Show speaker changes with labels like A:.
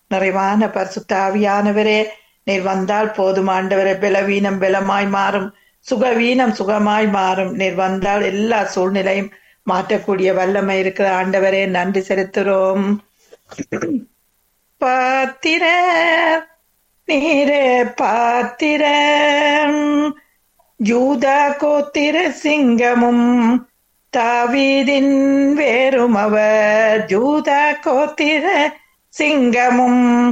A: நிறைவான பரிசுத்தாவியானவரே நீர் வந்தால் போதும் ஆண்டவரே பலவீனம் பலமாய் மாறும் சுகவீனம் சுகமாய் மாறும் நீர் வந்தால் எல்லா சூழ்நிலையும் மாற்றக்கூடிய வல்லமை இருக்கிற ஆண்டவரே நன்றி செலுத்துகிறோம் பாத்திர நீரே பாத்திரம் யூதா கோத்திர சிங்கமும் தாவீதின் வேறும் அவர் யூதா கோத்திர சிங்கமும்